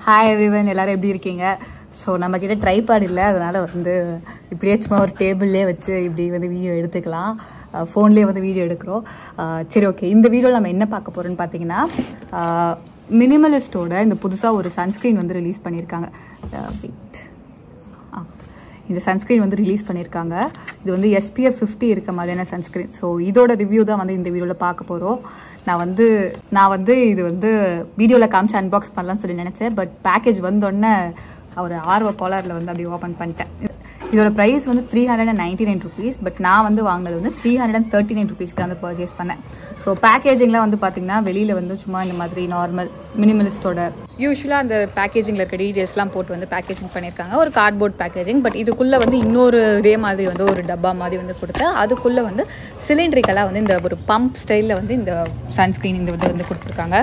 hi everyone எல்லாரும் எப்படி இருக்கீங்க ஸோ நம்ம கிட்ட ட்ரைபாட் இல்லை அதனால வந்து இப்படியே சும்மா ஒரு டேபிள்லேயே வச்சு இப்படி வந்து வீடியோ எடுத்துக்கலாம் ஃபோன்லேயே வந்து வீடியோ எடுக்கிறோம் அஹ் சரி ஓகே இந்த வீடியோவில் நம்ம என்ன பார்க்க போகிறோம்னு பார்த்தீங்கன்னா மினிமலிஸ்டோட இந்த புதுசாக ஒரு சன்ஸ்க்ரீன் வந்து ரிலீஸ் பண்ணியிருக்காங்க வெயிட் ஆ இந்த சன்ஸ்க்ரீன் வந்து ரிலீஸ் பண்ணியிருக்காங்க இது வந்து எஸ்பிஎஃப் ஃபிஃப்டி இருக்க மாதிரியான சன்ஸ்க்ரீன் ஸோ இதோட ரிவ்யூ தான் வந்து இந்த வீடியோவில் பார்க்க போகிறோம் நான் வந்து நான் வந்து இது வந்து வீடியோவில் காமிச்சு அன்பாக்ஸ் பண்ணலாம்னு சொல்லி நினச்சேன் பட் பேக்கேஜ் வந்தோடனே ஒரு ஆர்வ கோளாறில் வந்து அப்படியே ஓப்பன் பண்ணிட்டேன் இதோட ப்ரைஸ் வந்து three hundred and ninety nine rupees but நான் வந்து வாங்கினது வந்து three hundred and thirty nine ருபீஸ்க்கு வந்து பர்ச்சேஸ் பண்ணேன் ஸோ பேக்கேஜிங்லாம் வந்து பார்த்தீங்கன்னா வெளியில் வந்து சும்மா இந்த மாதிரி நார்மல் மினிமலிஸ்டோட யூஸ்வலாக அந்த பேக்கேஜிங்கில் இருக்க டீட்டெயில்ஸ்லாம் போட்டு வந்து பேக்கேஜிங் பண்ணியிருக்காங்க ஒரு கார்ட்போர்ட் பேக்கேஜிங் பட் இதுக்குள்ளே வந்து இன்னொரு இதே மாதிரி வந்து ஒரு டப்பா மாதிரி வந்து கொடுத்து அதுக்குள்ளே வந்து சிலிண்ட்ரிக்கலாக வந்து இந்த ஒரு பம்ப் ஸ்டைலில் வந்து இந்த சன்ஸ்க்ரீன் இந்த வந்து வந்து கொடுத்துருக்காங்க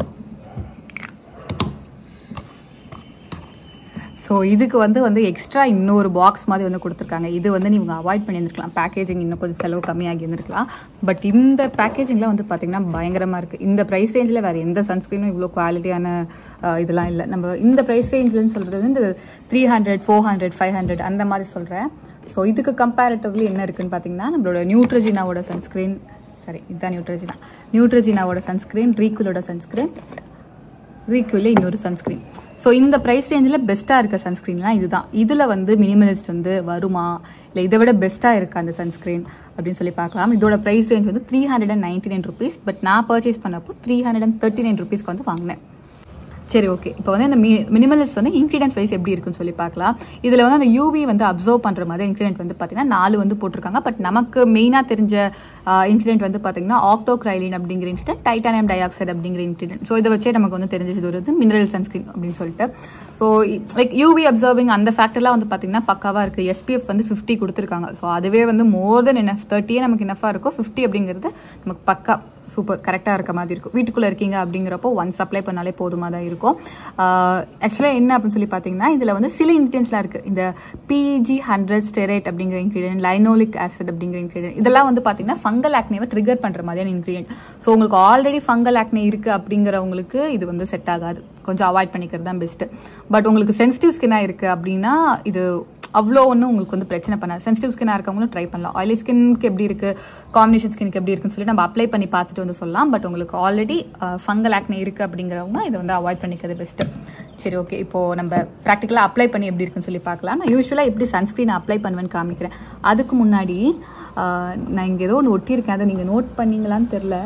ஸோ இதுக்கு வந்து வந்து எக்ஸ்ட்ரா இன்னொரு பாக்ஸ் மாதிரி வந்து கொடுத்துருக்காங்க இது வந்து நீங்கள் அவாய்ட் பண்ணியிருந்துருக்கலாம் பேக்கேஜிங் இன்னும் கொஞ்சம் செலவு கம்மியாகி இருந்திருக்கலாம் பட் இந்த பேக்கேஜிங்கில் வந்து பார்த்தீங்கன்னா பயங்கரமாக இருக்குது இந்த ப்ரைஸ் ரேஞ்சில் வேறு எந்த சன்ஸ்க்ரீனும் இவ்வளோ குவாலிட்டியான இதெல்லாம் இல்லை நம்ம இந்த ப்ரைஸ் ரேஞ்சில்னு சொல்கிறது வந்து இந்த three hundred four hundred five hundred அந்த மாதிரி சொல்கிறேன் ஸோ இதுக்கு கம்பேரிட்டிவ்லி என்ன இருக்குன்னு பார்த்தீங்கன்னா நம்மளோட நியூட்ரஜினாவோட சன்ஸ்க்ரீன் சாரி இதுதான் நியூட்ரஜினா நியூட்ரஜினாவோட சன்ஸ்க்ரீன் ரீக்குலோட சன்ஸ்க்ரீன் ரீக்குவிலே இன்னொரு சன்ஸ்க்ரீன் ஸோ இந்த ப்ரைஸ் ரேஞ்சில் பெஸ்ட்டாக இருக்க சன்ஸ்க்ரீன்லாம் இதுதான் இதில் வந்து மினிமலிஸ்ட் வந்து வருமா இல்லை இதை விட பெஸ்ட்டாக இருக்கா அந்த சன்ஸ்க்ரீன் அப்படின்னு சொல்லி பார்க்கலாம் இதோட ப்ரைஸ் ரேஞ்ச் வந்து three hundred and ninety nine rupees but நான் பர்ச்சேஸ் பண்ணப்போ three hundred and thirty nine ருபீஸ்க்கு வந்து வாங்கினேன் சரி ஓகே இப்போ வந்து இந்த மினிமலிஸ்ட் வந்து இன்க்ரீடியன்ஸ் வைஸ் எப்படி இருக்குன்னு சொல்லி பார்க்கலாம் இதில் வந்து அந்த யூவி வந்து அப்சர்வ் பண்ணுற மாதிரி இன்க்ரீடியன்ட் வந்து பார்த்தீங்கன்னா நாலு வந்து போட்டிருக்காங்க பட் நமக்கு மெயினாக தெரிஞ்ச இன்க்ரீடியன்ட் வந்து பார்த்தீங்கன்னா ஆக்டோக்ரைலின் அப்படிங்கிற இன்க்ரீடியன்ட் டைட்டானியம் டை ஆக்சைடு அப்படிங்கிற இன்க்ரீடியன்ட் ஸோ இதை வச்சே நமக்கு வந்து தெரிஞ்சது ஒரு மினரல் சன்ஸ்கிரீன் அப்படின்னு சொல்லிட்டு ஸோ லைக் யூவி அப்சர்விங் அந்த ஃபேக்டர்லாம் வந்து பார்த்தீங்கன்னா பக்காவாக இருக்குது எஸ்பிஎஃப் வந்து ஃபிஃப்டி கொடுத்துருக்காங்க ஸோ அதுவே வந்து மோர் தென் என்ன தேர்ட்டியே நமக்கு என்னஃபாக இருக்கும் ஃபிஃப்டி அப்படிங்கிறது நமக்கு பக்கா சூப்பர் கரெக்டாக இருக்க மாதிரி இருக்கும் வீட்டுக்குள்ளே இருக்கீங்க அப்படிங்கிறப்போ ஒன்ஸ் அப்ளை பண்ணாலே போதுமாக தான் இருக்கும் ஆக்சுவலாக என்ன அப்படின்னு சொல்லி பார்த்தீங்கன்னா இதில் வந்து சில இன்க்ரீடியன்ஸ்லாம் இருக்குது இந்த பிஜி ஹண்ட்ரட் ஸ்டெரேட் அப்படிங்கிற இன்க்ரீடியன்ட் லைனோலிக் ஆசிட் அப்படிங்கிற இன்க்ரீடியன்ட் இதெல்லாம் வந்து பார்த்தீங்கன்னா ஃபங்கல் ஆக்னேவை ட்ரிகர் பண்ணுற மாதிரியான இன்க்ரீடியன்ட் ஸோ உங்களுக்கு ஆல்ரெடி ஃபங்கல் ஆக்னே இருக்குது அப்படிங்கிறவங்களுக்கு இது வந்து செட் ஆகாது கொஞ்சம் அவாய்ட் பண்ணிக்கிறது தான் பெஸ்ட்டு பட் உங்களுக்கு சென்சிட்டிவ் ஸ்கின்னாக இருக்குது அப்படின்னா இது அவ்வளோ ஒன்றும் உங்களுக்கு வந்து பிரச்சனை பண்ணாது சென்சிட்டிவ் ஸ்கின்னாக இருக்கவங்களும் ட்ரை பண்ணலாம் ஆயிலி ஸ்கின்க்கு எப்படி இருக்குது காம்பினேஷன் ஸ்கின்க்கு எப்படி இருக்குன்னு சொல்லி நம்ம அப்ளை பண்ணி பார்த்துட்டு வந்து சொல்லலாம் பட் உங்களுக்கு ஆல்ரெடி ஃபங்கல் ஆக்னே இருக்குது அப்படிங்கிறவங்க இதை வந்து அவாய்ட் பண்ணிக்கிறது பெஸ்ட்டு சரி ஓகே இப்போது நம்ம ப்ராக்டிக்கலாக அப்ளை பண்ணி எப்படி இருக்குன்னு சொல்லி பார்க்கலாம் நான் யூஸ்வலாக எப்படி சன்ஸ்க்ரீன் அப்ளை பண்ணுவேன்னு காமிக்கிறேன் அதுக்கு முன்னாடி நான் இங்கே ஏதோ ஒன்று ஒட்டியிருக்கேன் அதை நீங்கள் நோட் பண்ணீங்களான்னு தெரில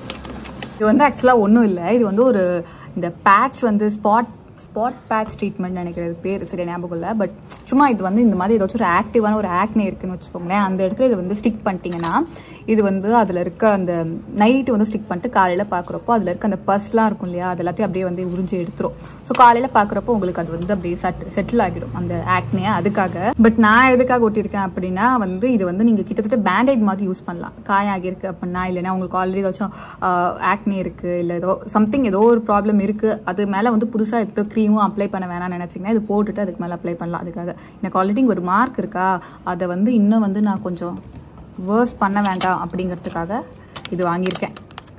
இது வந்து ஆக்சுவலாக ஒன்றும் இல்லை இது வந்து ஒரு இந்த பேட்ச் வந்து ஸ்பாட் ஸ்பாட் பேட்ச் ட்ரீட்மெண்ட் நினைக்கிறது பேர் சரி ஞாபகம் இல்லை பட் சும்மா இது வந்து இந்த மாதிரி ஏதாச்சும் ஒரு ஆக்டிவான ஒரு ஆக்னே இருக்குன்னு வச்சுக்கோங்களேன் அந்த இடத்துல இது வந்து ஸ்டிக் பண்ணிட்டீங்கன்னா இது வந்து அதில் இருக்க அந்த நைட்டு வந்து ஸ்டிக் பண்ணிட்டு காலையில் பார்க்குறப்போ அதில் இருக்க அந்த பஸ்லாம் இருக்கும் இல்லையா அது எல்லாத்தையும் அப்படியே வந்து உறிஞ்சி எடுத்துரும் ஸோ காலையில் பார்க்குறப்போ உங்களுக்கு அது வந்து அப்படியே சட் செட்டில் ஆகிடும் அந்த ஆக்னே அதுக்காக பட் நான் எதுக்காக ஒட்டியிருக்கேன் அப்படின்னா வந்து இது வந்து நீங்கள் கிட்டத்தட்ட பேண்டேட் மாதிரி யூஸ் பண்ணலாம் காயம் ஆகியிருக்கு அப்படின்னா இல்லைன்னா உங்களுக்கு ஆல்ரெடி ஏதாச்சும் ஆக்னே இருக்குது இல்லை ஏதோ சம்திங் ஏதோ ஒரு ப்ராப்ளம் இருக்குது அது மேலே வந்து புதுசாக எடுத்து க்ரீமும் அப்ளை பண்ண வேணாம்னு நினச்சிங்கன்னா இது போட்டுட்டு அதுக்கு மேலே அப்ளை பண்ணலாம் அதுக்காக எனக்கு ஆல்ரெடி ஒரு மார்க் இருக்கா அதை வந்து இன்னும் வந்து நான் கொஞ்சம் வேர்ஸ் பண்ண வேண்டாம் அப்படிங்கிறதுக்காக இது வாங்கியிருக்கேன்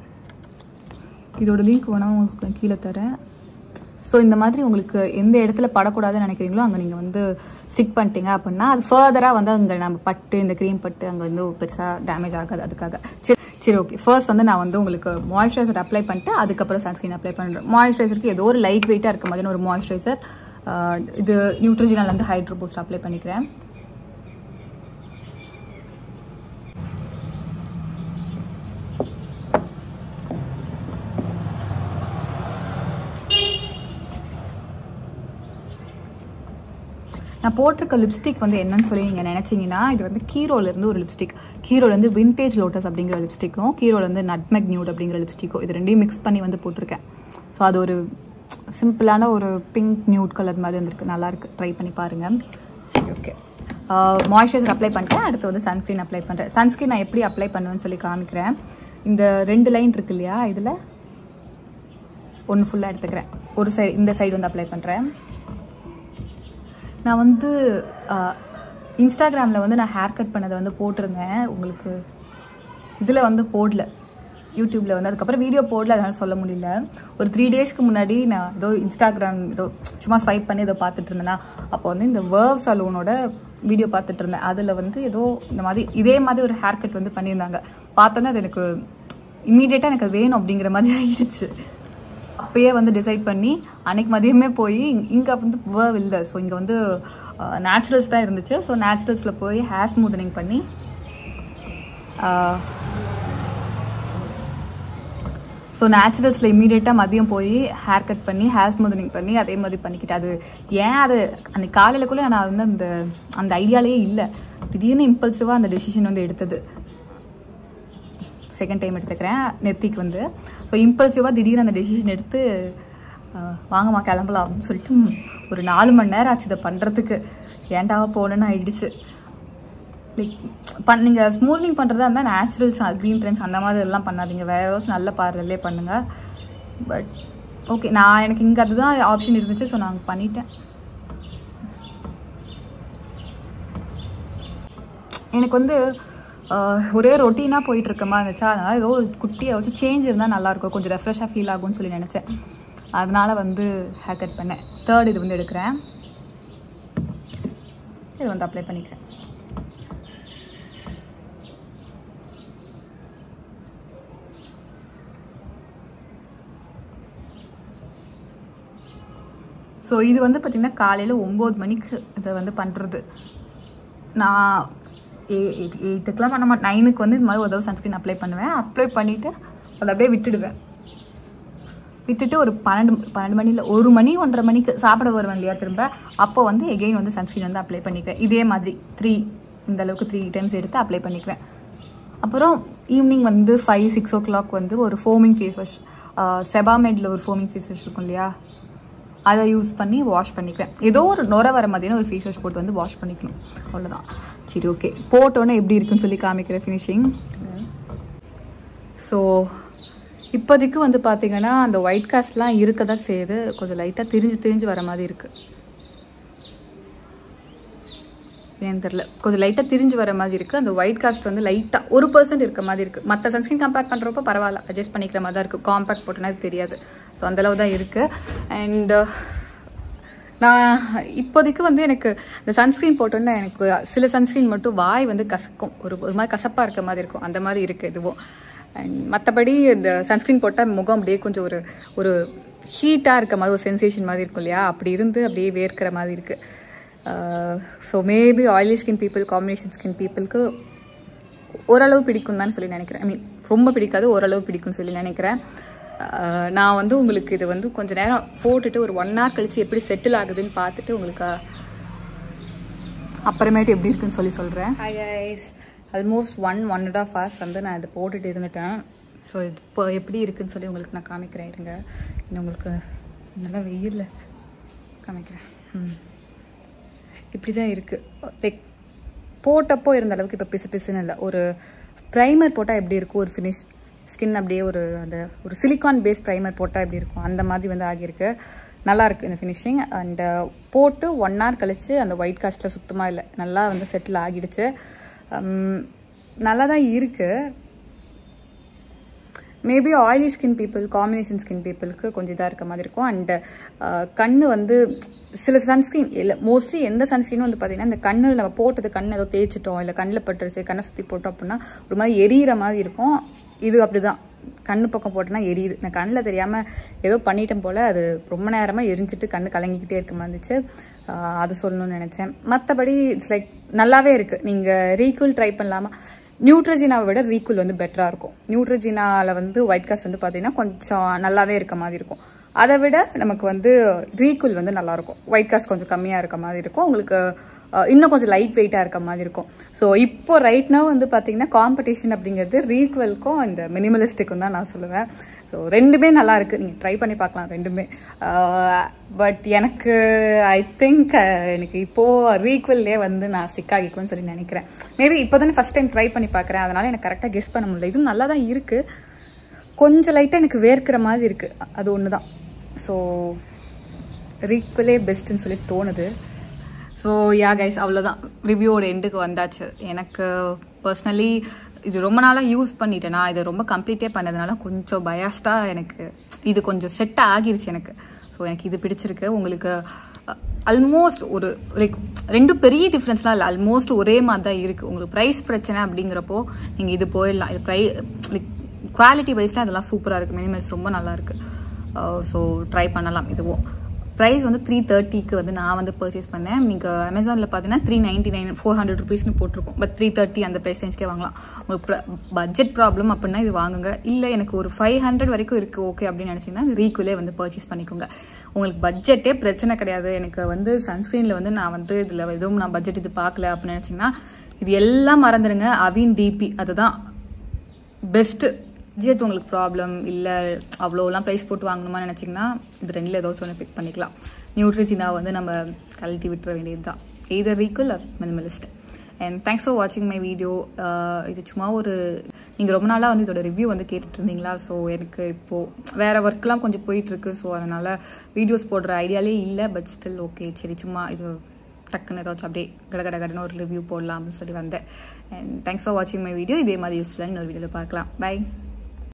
இதோட லிங்க் வேணால் உங்களுக்கு கீழே தரேன் ஸோ இந்த மாதிரி உங்களுக்கு எந்த இடத்துல படக்கூடாதுன்னு நினைக்கிறீங்களோ அங்கே நீங்கள் வந்து ஸ்டிக் பண்ணிட்டீங்க அப்படின்னா அது ஃபர்தராக வந்து அங்கே நம்ம பட்டு இந்த க்ரீம் பட்டு அங்கே வந்து பெருசாக டேமேஜ் ஆகாது அதுக்காக சரி சரி ஓகே ஃபர்ஸ்ட் வந்து நான் வந்து உங்களுக்கு மாய்ஸ்சரைசர் அப்ளை பண்ணிட்டு அதுக்கப்புறம் சன்ஸ்க்ரீன் அப்ளை பண்ணுறேன் மாய்ஸ்சரைசருக்கு ஏதோ ஒரு லைட் வெயிட்டாக இருக்க மாதிரி ஒரு மாய்ஸ்சரைசர் இது நியூட்ரிஜினல் வந்து ஹைட்ரோ பூஸ்ட் அப்ளை பண்ணிக்கிறேன் நான் போட்டிருக்க லிப்ஸ்டிக் வந்து என்னன்னு சொல்லி நீங்கள் நினச்சிங்கன்னா இது வந்து கீரோலேருந்து ஒரு லிப்ஸ்டிக் கீரோலேருந்து விண்டேஜ் லோட்டஸ் அப்படிங்கிற லிப்ஸ்டிக்கும் கீரோலேருந்து நட்மெக் நியூட் அப்படிங்கிற லிப்ஸ்டிக்கும் இது ரெண்டையும் மிக்ஸ் பண்ணி வந்து போட்டிருக்கேன் ஸோ அது ஒரு சிம்பிளான ஒரு பிங்க் நியூட் கலர் மாதிரி வந்துருக்கு நல்லாயிருக்கு ட்ரை பண்ணி பாருங்கள் சரி ஓகே மாய்ஸ்சரைசர் அப்ளை பண்ணிட்டேன் அடுத்து வந்து சன்ஸ்க்ரீன் அப்ளை பண்ணுறேன் சன்ஸ்க்ரீன் நான் எப்படி அப்ளை பண்ணுவேன்னு சொல்லி காமிக்கிறேன் இந்த ரெண்டு லைன் இருக்கு இல்லையா இதில் ஒன்று ஃபுல்லாக எடுத்துக்கிறேன் ஒரு சைடு இந்த சைடு வந்து அப்ளை பண்ணுறேன் நான் வந்து இன்ஸ்டாகிராமில் வந்து நான் ஹேர் கட் பண்ணதை வந்து போட்டிருந்தேன் உங்களுக்கு இதில் வந்து போடல யூடியூப்ல வந்து அதுக்கப்புறம் வீடியோ போடல அதனால சொல்ல முடியல ஒரு த்ரீ டேஸ்க்கு முன்னாடி நான் ஏதோ இன்ஸ்டாகிராம் ஏதோ சும்மா ஸ்வைப் பண்ணி ஏதோ பார்த்துட்டு இருந்தேன்னா அப்போ வந்து இந்த வேர்வ் சலூனோட வீடியோ பார்த்துட்டு இருந்தேன் அதில் வந்து ஏதோ இந்த மாதிரி இதே மாதிரி ஒரு ஹேர் கட் வந்து பண்ணியிருந்தாங்க பார்த்தோன்னே அது எனக்கு இம்மீடியட்டாக எனக்கு அது வேணும் அப்படிங்கிற மாதிரி ஆயிடுச்சு அப்பயே வந்து டிசைட் பண்ணி அன்னைக்கு மதியமே போய் இங்கே வந்து வேர்வ் இல்லை ஸோ இங்கே வந்து நேச்சுரல்ஸ் தான் இருந்துச்சு ஸோ நேச்சுரல்ஸில் போய் ஹேர் ஸ்மூதனிங் பண்ணி ஸோ நேச்சுரல்ஸில் இம்மீடியட்டாக மதியம் போய் ஹேர் கட் பண்ணி ஹேர் ஸ்மூதனிங் பண்ணி அதே மாதிரி பண்ணிக்கிட்டேன் அது ஏன் அது அன்னைக்கு காலையிலக்குள்ளே நான் வந்து அந்த அந்த ஐடியாலேயே இல்லை திடீர்னு இம்பல்சிவாக அந்த டெசிஷன் வந்து எடுத்தது செகண்ட் டைம் எடுத்துக்கிறேன் நெத்திக்கு வந்து ஸோ இம்பல்சிவாக திடீர்னு அந்த டெசிஷன் எடுத்து அஹ், வாங்கம்மா கிளம்பலாம் அப்படின்னு சொல்லிட்டு ம், ஒரு நாலு மணி நேரம் ஆச்சு இதை பண்ணுறதுக்கு ஏன்டா போகணுன்னு ஆயிடுச்சு லைக் பண் நீங்கள் ஸ்மூத்னிங் பண்ணுறதா இருந்தால் நேச்சுரல்ஸ் க்ரீன் ட்ரெண்ட்ஸ் அந்த மாதிரி எல்லாம் பண்ணாதீங்க வேற ஏதாச்சும் நல்ல பார்லர்லே பண்ணுங்கள் பட் ஓகே நான் எனக்கு இங்கே அதுதான் ஆப்ஷன் இருந்துச்சு ஸோ நான் பண்ணிட்டேன் எனக்கு வந்து ஆஹ், ஒரே ரொட்டீனாக போயிட்டு இருக்க மாதிரி இருந்துச்சா அதனால ஏதோ ஒரு குட்டியை வச்சு சேஞ்ச் இருந்தால் நல்லாயிருக்கும் கொஞ்சம் ரெஃப்ரெஷ்ஷாக ஃபீல் ஆகும்னு சொல்லி நினச்சேன் அதனால வந்து ஹேர் கட் பண்ணேன் தேர்ட் இது வந்து எடுக்கிறேன் இது வந்து அப்ளை பண்ணிக்கிறேன் ஸோ இது வந்து பார்த்திங்கன்னா காலையில் ஒம்பது மணிக்கு இதை வந்து பண்ணுறது நான் எயிட்டுக்கெலாம் பண்ண மாட்டேன் நைனுக்கு வந்து இந்த மாதிரி ஒரு தடவை சன்ஸ்க்ரீன் அப்ளை பண்ணுவேன் அப்ளை பண்ணிவிட்டு அதை அப்படியே விட்டுடுவேன் விட்டுட்டு ஒரு பன்னெண்டு பன்னெண்டு மணியில் ஒரு மணி ஒன்றரை மணிக்கு சாப்பிட வருவேன் இல்லையா திரும்ப அப்போ வந்து எகெயின் வந்து சன்ஸ்க்ரீன் வந்து அப்ளை பண்ணிக்குவேன் இதே மாதிரி த்ரீ இந்த அளவுக்கு த்ரீ டைம்ஸ் எடுத்து அப்ளை பண்ணிக்குவேன் அப்புறம் ஈவினிங் வந்து ஃபைவ் சிக்ஸ் ஓ கிளாக் வந்து ஒரு ஃபோமிங் ஃபேஸ் வாஷ் செபாமேடில் ஒரு ஃபோமிங் ஃபேஸ் வாஷ் இருக்கும் இல்லையா அதை யூஸ் பண்ணி வாஷ் பண்ணிக்குவேன் ஏதோ ஒரு நுர வர மாதிரியான ஒரு ஃபேஸ் வாஷ் போட்டு வந்து வாஷ் பண்ணிக்கணும் அவ்வளோதான் சரி ஓகே போட்டோன்னே எப்படி இருக்குன்னு சொல்லி காமிக்கிற ஃபினிஷிங் ஸோ இப்போதைக்கு வந்து பார்த்தீங்கன்னா அந்த ஒயிட் காஸ்ட்லாம் இருக்க தான் செய்யுது கொஞ்சம் லைட்டாக திரிஞ்சு திரிஞ்சு வர மாதிரி இருக்குது ஏன்னு தெரில கொஞ்சம் லைட்டாக திரிஞ்சு வர மாதிரி இருக்குது அந்த ஒயிட் காஸ்ட் வந்து லைட்டாக ஒரு பர்சன்ட் இருக்க மாதிரி இருக்குது மற்ற சன்ஸ்கிரீன் கம்பேர் பண்ணுறப்போ பரவாயில்ல அட்ஜஸ்ட் பண்ணிக்கிற மாதிரி தான் இருக்குது காம்பேக்ட் போட்டோன்னா அது தெரியாது ஸோ அந்தளவு தான் இருக்குது அண்ட் நான் இப்போதைக்கு வந்து எனக்கு இந்த சன்ஸ்க்ரீன் போட்டோன்னே எனக்கு சில சன்ஸ்க்ரீன் மட்டும் வாய் வந்து கசக்கும் ஒரு ஒரு மாதிரி கசப்பாக இருக்க மாதிரி இருக்கும் அந்த மாதிரி இருக்குது இதுவும் அண்ட் மற்றபடி இந்த சன்ஸ்க்ரீன் போட்டால் முகம் அப்படியே கொஞ்சம் ஒரு ஒரு ஹீட்டாக இருக்க மாதிரி ஒரு சென்சேஷன் மாதிரி இருக்கும் இல்லையா அப்படி இருந்து அப்படியே வேர்க்கிற மாதிரி இருக்குது so maybe oily skin people combination skin பீப்புளுக்கு ஓரளவு பிடிக்கும் தான் சொல்லி நினைக்கிறேன் ஐ மீன் ரொம்ப பிடிக்காது ஓரளவு பிடிக்கும்னு சொல்லி நினைக்கிறேன் அஹ் நான் வந்து உங்களுக்கு இது வந்து கொஞ்ச நேரம் போட்டுட்டு ஒரு ஒன் ஹவர் கழிச்சு எப்படி செட்டில் ஆகுதுன்னு பார்த்துட்டு உங்களுக்கு அப்புறமேட்டு எப்படி இருக்குன்னு சொல்லி சொல்கிறேன் hi guys almost one one and half hours வந்து நான் இதை போட்டுட்டு இருந்துட்டேன் ஸோ இது இப்போ எப்படி இருக்குன்னு சொல்லி உங்களுக்கு நான் காமிக்கிறேன் இருங்க இன்னும் உங்களுக்கு நல்லா வெயில்ல காமிக்கிறேன் ம் இப்படி தான் இருக்குது லைக் போட்டப்போ இருந்த அளவுக்கு இப்போ பிசு பிசுன்னு இல்லை ஒரு ப்ரைமர் போட்டால் எப்படி இருக்கும் ஒரு ஃபினிஷ் ஸ்கின் அப்படியே ஒரு அந்த ஒரு சிலிக்கான் பேஸ் ப்ரைமர் போட்டால் எப்படி இருக்கும் அந்த மாதிரி வந்து ஆகியிருக்கு நல்லா இருக்கு இந்த ஃபினிஷிங் அண்ட் போட்டு ஒன் ஹவர் கழிச்சு அந்த ஒயிட் காஸ்ட்டில் சுத்தமாக இல்லை நல்லா வந்து செட்டில் ஆகிடுச்சு உம், நல்லா தான் இருக்குது maybe oily skin people combination skin பீப்புளுக்கு கொஞ்சம் இதாக இருக்க மாதிரி இருக்கும் அண்டு கண்ணு வந்து சில சன்ஸ்க்ரீன் இல்லை மோஸ்ட்லி எந்த சன்ஸ்க்ரீனும் வந்து பார்த்தீங்கன்னா இந்த கண்ணில் நம்ம போட்டது கண் ஏதோ தேய்ச்சிட்டோம் இல்லை கண்ணில் பட்டுருச்சு கண்ணை சுற்றி போட்டோம் அப்படின்னா ஒரு மாதிரி எரியிற மாதிரி இருக்கும் இது அப்படிதான் கண்ணு பக்கம் போட்டோன்னா எரியுது நான் கண்ணில் தெரியாமல் ஏதோ பண்ணிட்டேன் போல் அது ரொம்ப நேரமாக எரிஞ்சிட்டு கண்ணு கலங்கிக்கிட்டே இருக்க மாதிரி இருந்துச்சு ஆஹ் அது சொல்லணும்னு நினச்சேன் மற்றபடி இட்ஸ் லைக் நல்லாவே இருக்குது நீங்கள் ரீகுவல் ட்ரை பண்ணலாமா நியூட்ரஜினாவை விட ரீகுல் வந்து பெட்டராக இருக்கும் நியூட்ரஜினாவில் வந்து ஒயிட் காஸ்ட் வந்து பார்த்தீங்கன்னா கொஞ்சம் நல்லாவே இருக்க மாதிரி இருக்கும் அதை விட நமக்கு வந்து ரீகுல் வந்து நல்லாயிருக்கும் ஒயிட் காஸ்ட் கொஞ்சம் கம்மியாக இருக்க மாதிரி இருக்கும் உங்களுக்கு அஹ், இன்னும் கொஞ்சம் லைட் வெயிட்டாக இருக்க மாதிரி இருக்கும் ஸோ இப்போ ரைட் now வந்து பார்த்தீங்கன்னா காம்படிஷன் அப்படிங்கிறது ரீகுவலுக்கும் இந்த மினிமலிஸ்டிக்கும் தான் நான் சொல்லுவேன் ஸோ ரெண்டுமே நல்லா இருக்கு நீங்கள் ட்ரை பண்ணி பார்க்கலாம் ரெண்டுமே பட் எனக்கு ஐ திங்க் எனக்கு இப்போது ரீக்வல்லே வந்து நான் ஸ்டிக் ஆகிக்கும்னு சொல்லி நினைக்கிறேன் மேபி இப்போ தானே ஃபஸ்ட் டைம் ட்ரை பண்ணி பார்க்குறேன் அதனால எனக்கு கரெக்டாக கெஸ் பண்ண முடியல இதுவும் நல்லா தான் இருக்குது கொஞ்சம் லைட்டாக எனக்கு வேர்க்கிற மாதிரி இருக்குது அது ஒன்று தான் ஸோ ரீக்வலே பெஸ்ட்டுன்னு சொல்லி தோணுது ஸோ யா கைஸ் அவ்வளோதான் ரிவ்யூவோட எண்டுக்கு வந்தாச்சு எனக்கு பர்சனலி இது ரொம்ப நாளாக யூஸ் பண்ணிட்டேனா இதை ரொம்ப கம்ப்ளீட்டே பண்ணதுனால கொஞ்சம் பயாஸ்டாக எனக்கு இது கொஞ்சம் செட் ஆகிருச்சு எனக்கு ஸோ எனக்கு இது பிடிச்சிருக்கு உங்களுக்கு ஆல்மோஸ்ட் ஒரு லைக் ரெண்டு பெரிய டிஃப்ரென்ஸ்லாம் இல்லை ஆல்மோஸ்ட் ஒரே மாதிரி தான் இருக்குது உங்களுக்கு ப்ரைஸ் பிரச்சனை அப்படிங்கிறப்போ நீங்கள் இது போயிடலாம் இது ப்ரை லைக் குவாலிட்டி வைஸ்லாம் இதெல்லாம் சூப்பராக இருக்குது மினிமல்ஸ் ரொம்ப நல்லா இருக்குது ஸோ ட்ரை பண்ணலாம் இதுவும் ப்ரைஸ் வந்து த்ரீ தேர்ட்டிக்கு வந்து நான் வந்து பர்ச்சேஸ் பண்ணேன் நீங்கள் அமேசானில் பார்த்தீங்கன்னா three ninety nine four hundred ருபீஸ்னு போட்டிருக்கோம் பட் த்ரீ தேர்ட்டி அந்த ப்ரைஸ் ரேஞ்ச்க்கே வாங்கலாம் உங்களுக்கு பட்ஜெட் ப்ராப்ளம் அப்படின்னா இது வாங்குங்க இல்லை எனக்கு ஒரு ஃபைவ் ஹண்ட்ரட் வரைக்கும் இருக்குது ஓகே அப்படின்னு நினச்சிங்கன்னா ரீக்குலே வந்து பர்ச்சேஸ் பண்ணிக்கோங்க உங்களுக்கு பட்ஜெட்டே பிரச்சனை கிடையாது எனக்கு வந்து சன்ஸ்க்ரீனில் வந்து நான் வந்து இதில் எதுவும் நான் பட்ஜெட் இது பார்க்கல அப்படின்னு நினச்சிங்கன்னா இது எல்லாம் மறந்துடுங்க அவின் டிபி அதுதான் பெஸ்ட்டு பட்ஜெட் உங்களுக்கு ப்ராப்ளம் இல்லை அவ்வளோலாம் ப்ரைஸ் போட்டு வாங்கணுமா நினச்சிங்கன்னா இது ரெண்டில் ஏதோ ஒன்று பிக் பண்ணிக்கலாம் நியூட்ரிசினா வந்து நம்ம கழட்டி விட்டுற வேண்டியது தான் either equal or minimalist and thanks for வாட்சிங் மை வீடியோ இது சும்மா ஒரு நீங்கள் ரொம்ப நாளாக வந்து இதோட ரிவ்யூ வந்து கேட்டுட்டு இருந்தீங்களா ஸோ எனக்கு இப்போது வேறு ஒர்க்லாம் கொஞ்சம் போயிட்டுருக்கு ஸோ அதனால் வீடியோஸ் போடுற ஐடியாலே இல்லை பட் ஸ்டில் ஓகே சரி சும்மா இது டக்குன்னு ஏதாச்சும் அப்படியே கட கட கடன்னு ஒரு ரிவ்யூ போடலாம் அப்படின்னு சொல்லி வந்தேன் அண்ட் தேங்க்ஸ் ஃபார் வாட்சிங் மை வீடியோ இதே மாதிரி யூஸ்ஃபுல்லாக இன்னொரு வீடியோவில் பார்க்கலாம் பை